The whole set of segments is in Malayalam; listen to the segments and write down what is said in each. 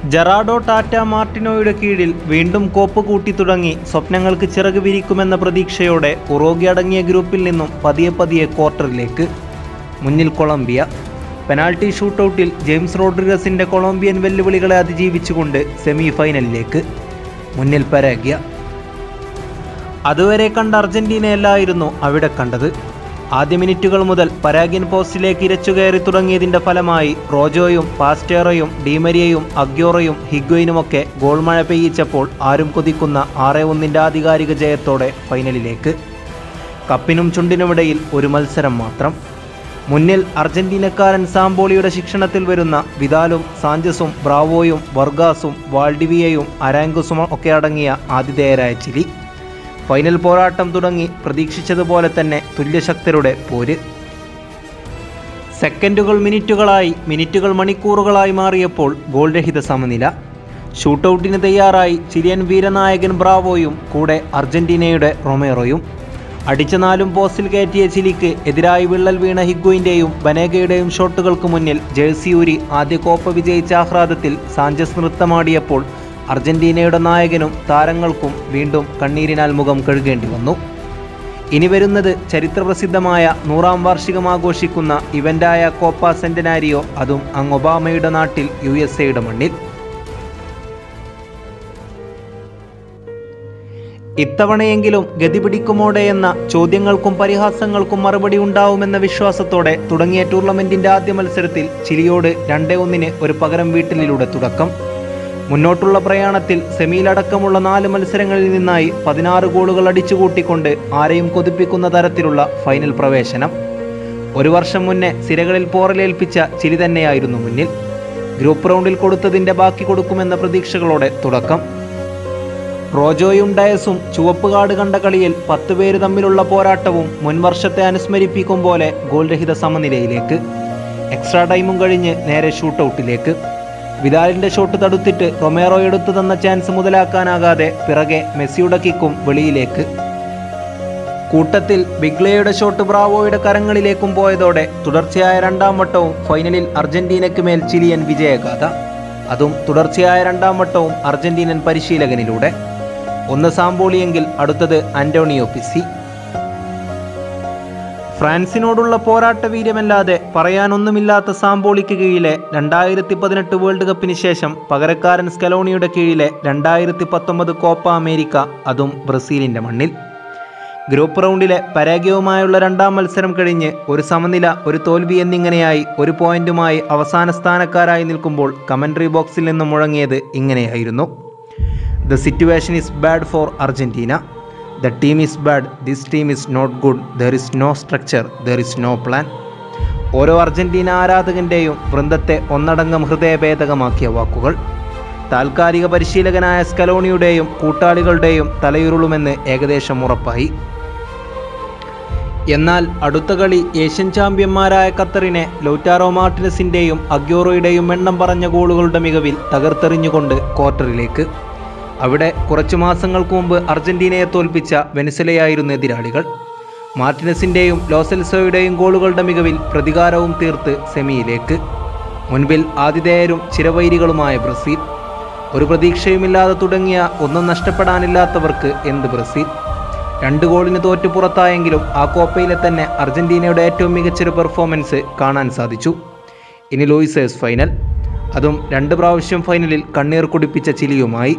ജെറാഡോ ടാറ്റ മാർട്ടിനോയുടെ കീഴിൽ വീണ്ടും കോപ്പ് കൂട്ടി തുടങ്ങി സ്വപ്നങ്ങൾക്ക് ചിറക് വിരിക്കുമെന്ന പ്രതീക്ഷയോടെ ഉറോഗി അടങ്ങിയ ഗ്രൂപ്പിൽ നിന്നും പതിയെ പതിയെ ക്വാർട്ടറിലേക്ക് മുന്നിൽ കൊളംബിയ പെനാൾട്ടി ഷൂട്ടൗട്ടിൽ ജെയിംസ് റോഡ്രിഗസിന്റെ കൊളംബിയൻ വെല്ലുവിളികളെ അതിജീവിച്ചുകൊണ്ട് സെമി ഫൈനലിലേക്ക് മുന്നിൽ പരാഗ്യ അതുവരെ കണ്ട അർജന്റീനയല്ലായിരുന്നു അവിടെ കണ്ടത് ആദ്യ മിനിറ്റുകൾ മുതൽ പരാഗ്യൻ പോസ്റ്റിലേക്ക് ഇരച്ചുകയറി തുടങ്ങിയതിന്റെ ഫലമായി റോജോയും പാസ്റ്റേറയും ഡീമരിയയും അഗ്യോറയും ഹിഗ്വയിനുമൊക്കെ ഗോൾ മഴ പെയ്യിച്ചപ്പോൾ ആരും കൊതിക്കുന്ന ആറ് ഒന്നിന്റെ ആധികാരിക ജയത്തോടെ ഫൈനലിലേക്ക് കപ്പിനും ചുണ്ടിനുമിടയിൽ ഒരു മത്സരം മാത്രം മുന്നിൽ അർജന്റീനക്കാരൻ സാമ്പോളിയുടെ ശിക്ഷണത്തിൽ വരുന്ന വിദാലും സാഞ്ചസും ബ്രാവോയും വർഗാസും വാൾഡിവിയയും അരാങ്കുസും ഒക്കെ അടങ്ങിയ ആതിഥേയരായ ചിലി ഫൈനൽ പോരാട്ടം തുടങ്ങി പ്രതീക്ഷിച്ചതുപോലെ തന്നെ തുല്യശക്തരുടെ പോര് സെക്കൻഡുകൾ മിനിറ്റുകളായി മിനിറ്റുകൾ മണിക്കൂറുകളായി മാറിയപ്പോൾ ഗോൾ രഹിത സമനില ഷൂട്ടൗട്ടിന് തയ്യാറായി ചിലിയൻ വീരനായകൻ ബ്രാവോയും കൂടെ അർജന്റീനയുടെ റൊമേറോയും അടിച്ച നാലും പോസ്റ്റിൽ കയറ്റിയ ചിലിക്ക് എതിരായി വിള്ളൽ വീണ ഹിഗ്ഗുവിൻ്റെയും ബനേഗയുടെയും ഷോട്ടുകൾക്ക് മുന്നിൽ ജേഴ്സിയൂരി ആദ്യ കോപ്പ വിജയിച്ച ആഹ്ലാദത്തിൽ സാഞ്ചസ് നൃത്തമാടിയപ്പോൾ അർജന്റീനയുടെ നായകനും താരങ്ങൾക്കും വീണ്ടും കണ്ണീരിനാൽ മുഖം കഴുകേണ്ടി വന്നു ഇനി വരുന്നത് ചരിത്രപ്രസിദ്ധമായ നൂറാം വാർഷികം ആഘോഷിക്കുന്ന ഇവന്റായ കോപ്പ സെന്റനാരിയോ അതും അങ്ങ് ഒബാമയുടെ നാട്ടിൽ യു എസ് എയുടെ മണ്ണിൽ ഇത്തവണയെങ്കിലും ഗതി പിടിക്കുമോടെ എന്ന ചോദ്യങ്ങൾക്കും പരിഹാസങ്ങൾക്കും മറുപടി ഉണ്ടാവുമെന്ന വിശ്വാസത്തോടെ തുടങ്ങിയ ടൂർണമെന്റിന്റെ ആദ്യ മത്സരത്തിൽ ചിലിയോട് രണ്ടേ ഒന്നിന് ഒരു പകരം വീട്ടിലൂടെ തുടക്കം മുന്നോട്ടുള്ള പ്രയാണത്തിൽ സെമിയിലടക്കമുള്ള നാല് മത്സരങ്ങളിൽ നിന്നായി പതിനാറ് ഗോളുകൾ അടിച്ചുകൂട്ടിക്കൊണ്ട് ആരെയും കൊതിപ്പിക്കുന്ന തരത്തിലുള്ള ഫൈനൽ പ്രവേശനം ഒരു വർഷം മുന്നേ സിരകളിൽ പോറലേൽപ്പിച്ച ചിലി തന്നെയായിരുന്നു മുന്നിൽ ഗ്രൂപ്പ് റൗണ്ടിൽ കൊടുത്തതിന്റെ ബാക്കി കൊടുക്കുമെന്ന പ്രതീക്ഷകളോടെ തുടക്കം റോജോയും ഡയസും ചുവപ്പ് കാർഡ് കണ്ട കളിയിൽ പത്ത് പേര് തമ്മിലുള്ള പോരാട്ടവും മുൻവർഷത്തെ അനുസ്മരിപ്പിക്കും പോലെ ഗോൾ രഹിത സമനിലയിലേക്ക് എക്സ്ട്രാ ടൈമും കഴിഞ്ഞ് നേരെ ഷൂട്ടൗട്ടിലേക്ക് വിദാലിന്റെ ഷോട്ട് തടുത്തിട്ട് റൊമേറോ എടുത്തു തന്ന ചാൻസ് മുതലാക്കാനാകാതെ പിറകെ മെസ്സിയുടെ കിക്കും വെളിയിലേക്ക് കൂട്ടത്തിൽ ബിഗ്ലയുടെ ഷോട്ട് ബ്രാവോയുടെ കരങ്ങളിലേക്കും പോയതോടെ തുടർച്ചയായ രണ്ടാം വട്ടവും ഫൈനലിൽ അർജന്റീനയ്ക്ക് മേൽ ചിലിയൻ വിജയഗാഥ അതും തുടർച്ചയായ രണ്ടാം വട്ടവും അർജന്റീനൻ പരിശീലകനിലൂടെ ഒന്ന് സാമ്പോളിയെങ്കിൽ അടുത്തത് അന്റോണിയോ പിസി ഫ്രാൻസിനോടുള്ള പോരാട്ട വീര്യമല്ലാതെ പറയാനൊന്നുമില്ലാത്ത സാമ്പോളിക്ക് കീഴിലെ രണ്ടായിരത്തി പതിനെട്ട് വേൾഡ് കപ്പിന് ശേഷം പകരക്കാരൻ സ്കലോണിയുടെ കീഴിലെ രണ്ടായിരത്തി പത്തൊമ്പത് കോപ്പ അമേരിക്ക അതും ബ്രസീലിന്റെ മണ്ണിൽ ഗ്രൂപ്പ് റൗണ്ടിലെ പരാഗ്യവുമായുള്ള രണ്ടാം മത്സരം കഴിഞ്ഞ് ഒരു സമനില ഒരു തോൽവി എന്നിങ്ങനെയായി ഒരു പോയിന്റുമായി അവസാന സ്ഥാനക്കാരായി നിൽക്കുമ്പോൾ കമന്ററി ബോക്സിൽ നിന്ന് മുഴങ്ങിയത് ഇങ്ങനെയായിരുന്നു the situation is bad for Argentina the team is bad this team is not good there is no structure there is no plan ഓരോ അർജന്റീന ആരാധകന്റെയും വൃന്ദത്തെ ഒന്നടങ്കം ഹൃദയഭേദകമാക്കിയ വാക്കുകൾ താൽക്കാലിക പരിശീലകനായ സ്കലോണിയുടെയും കൂട്ടാളികളുടെയും തലയുരുളുമെന്ന് ഏകദേശം ഉറപ്പായി എന്നാൽ അടുത്ത കളി ഏഷ്യൻ ചാമ്പ്യന്മാരായ ഖത്തറിനെ ലൗറ്റാറോ മാർട്ടിനസിന്റെയും അഗ്യോറോയുടെയും എണ്ണം പറഞ്ഞ ഗോളുകളുടെ മികവിൽ തകർത്തെറിഞ്ഞുകൊണ്ട് ക്വാർട്ടറിലേക്ക് അവിടെ കുറച്ചു മാസങ്ങൾക്ക് മുമ്പ് അർജന്റീനയെ തോൽപ്പിച്ച വെനിസലയായിരുന്നു എതിരാളികൾ മാർട്ടിനസിന്റെയും ലോസെൽസോയുടെയും ഗോളുകളുടെ മികവിൽ പ്രതികാരവും തീർത്ത് സെമിയിലേക്ക് മുൻപിൽ ആതിഥേയരും ചിരവൈരികളുമായ ബ്രസീൽ ഒരു പ്രതീക്ഷയുമില്ലാതെ തുടങ്ങിയ ഒന്നും നഷ്ടപ്പെടാനില്ലാത്തവർക്ക് എന്ത് ബ്രസീൽ രണ്ട് ഗോളിന് തോറ്റു പുറത്തായെങ്കിലും ആ കോപ്പയിലെ തന്നെ അർജന്റീനയുടെ ഏറ്റവും മികച്ചൊരു പെർഫോമൻസ് കാണാൻ സാധിച്ചു ഇനി ലൂയിസേഴ്സ് ഫൈനൽ അതും രണ്ട് പ്രാവശ്യം ഫൈനലിൽ കണ്ണീർ കുടിപ്പിച്ച ചിലിയുമായി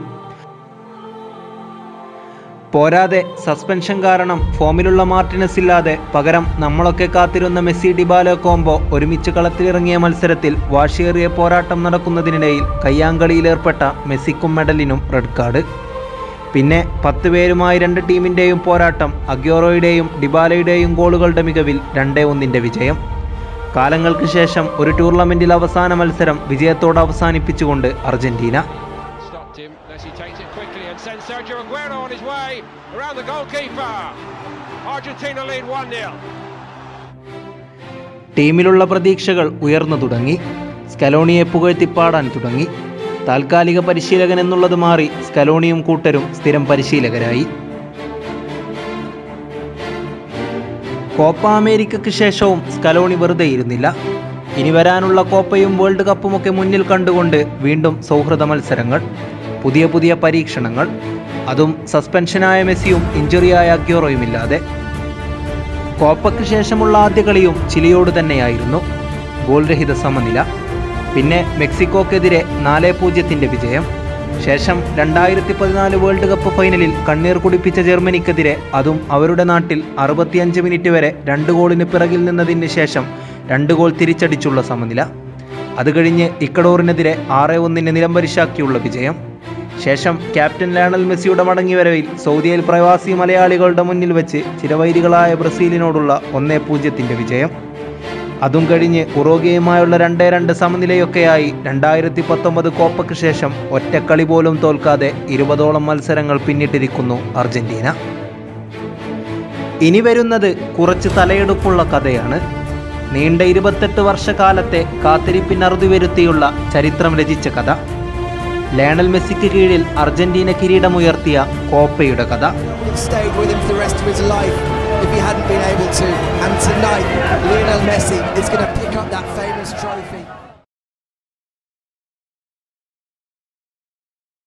പോരാതെ സസ്പെൻഷൻ കാരണം ഫോമിലുള്ള മാർട്ടിനസ് ഇല്ലാതെ പകരം നമ്മളൊക്കെ കാത്തിരുന്ന മെസ്സി ഡിബാലോ കോംബോ ഒരുമിച്ച് കളത്തിലിറങ്ങിയ മത്സരത്തിൽ വാശിയേറിയ പോരാട്ടം നടക്കുന്നതിനിടയിൽ കയ്യാങ്കളിയിലേർപ്പെട്ട മെസ്സിക്കും മെഡലിനും റെഡ് കാർഡ് പിന്നെ പത്ത് പേരുമായി രണ്ട് ടീമിൻ്റെയും പോരാട്ടം അഗ്യോറോയുടെയും ഡിബാലയുടെയും ഗോളുകളുടെ മികവിൽ രണ്ടേ ഒന്നിൻ്റെ വിജയം കാലങ്ങൾക്ക് ശേഷം ഒരു ടൂർണമെൻറ്റിൽ അവസാന മത്സരം വിജയത്തോടെ അവസാനിപ്പിച്ചുകൊണ്ട് Argentina stopped him unless he takes it quickly and sends Sergio Aguero on his way around the goalkeeper. Argentina lead 1 0. ടീമിലുള്ള പ്രതീക്ഷകൾ ഉയർന്നു തുടങ്ങി സ്കലോണിയെ പുകഴ്ത്തിപ്പാടാൻ തുടങ്ങി താൽക്കാലിക പരിശീലകൻ എന്നുള്ളത് മാറി സ്കലോണിയും കൂട്ടരും സ്ഥിരം പരിശീലകരായി കോപ്പ അമേരിക്കയ്ക്ക് ശേഷവും സ്കലോണി വെറുതെ ഇരുന്നില്ല ഇനി വരാനുള്ള കോപ്പയും വേൾഡ് കപ്പുമൊക്കെ മുന്നിൽ കണ്ടുകൊണ്ട് വീണ്ടും സൗഹൃദ മത്സരങ്ങൾ പുതിയ പുതിയ പരീക്ഷണങ്ങൾ അതും സസ്പെൻഷനായ മെസ്സിയും ഇഞ്ചുറിയായ അഗ്യോറോയുമില്ലാതെ കോപ്പയ്ക്ക് ശേഷമുള്ള ആദ്യ കളിയും ചിലിയോട് തന്നെയായിരുന്നു ഗോൾ രഹിത സമനില പിന്നെ മെക്സിക്കോക്കെതിരെ നാല് പൂജ്യത്തിൻ്റെ വിജയം ശേഷം രണ്ടായിരത്തി പതിനാല് വേൾഡ് കപ്പ് ഫൈനലിൽ കണ്ണീർ കുടിപ്പിച്ച ജർമ്മനിക്കെതിരെ അതും അവരുടെ നാട്ടിൽ അറുപത്തിയഞ്ച് മിനിറ്റ് വരെ രണ്ട് ഗോളിന് പിറകിൽ നിന്നതിന് ശേഷം രണ്ട് ഗോൾ തിരിച്ചടിച്ചുള്ള സമനില അത് കഴിഞ്ഞ് ഇക്കഡോറിനെതിരെ ആറ് ഒന്നിന് നിലംപരിശാക്കിയുള്ള വിജയം ശേഷം ക്യാപ്റ്റൻ ലയണൽ മെസ്സിയുടെ മടങ്ങിവരവിൽ സൗദിയിൽ പ്രവാസി മലയാളികളുടെ മുന്നിൽ വെച്ച് ചിരവൈരികളായ ബ്രസീലിനോടുള്ള ഒന്നേ പൂജ്യത്തിൻ്റെ വിജയം അതും കഴിഞ്ഞ് ഉറോഗയുമായുള്ള രണ്ടേ രണ്ട് സമനിലയൊക്കെയായി രണ്ടായിരത്തി പത്തൊമ്പത് കോപ്പയ്ക്ക് ശേഷം ഒറ്റക്കളി പോലും തോൽക്കാതെ ഇരുപതോളം മത്സരങ്ങൾ പിന്നിട്ടിരിക്കുന്നു അർജന്റീന ഇനി വരുന്നത് കുറച്ച് തലയെടുപ്പുള്ള കഥയാണ് നീണ്ട ഇരുപത്തെട്ട് വർഷക്കാലത്തെ കാത്തിരിപ്പിനറുതി വരുത്തിയുള്ള ചരിത്രം രചിച്ച കഥ ലയണൽ മെസ്സിക്ക് കീഴിൽ അർജന്റീന കിരീടമുയർത്തിയ കോപ്പയുടെ കഥ would have stayed with him for the rest of his life if he hadn't been able to. And tonight, Lionel Messi is going to pick up that famous trophy.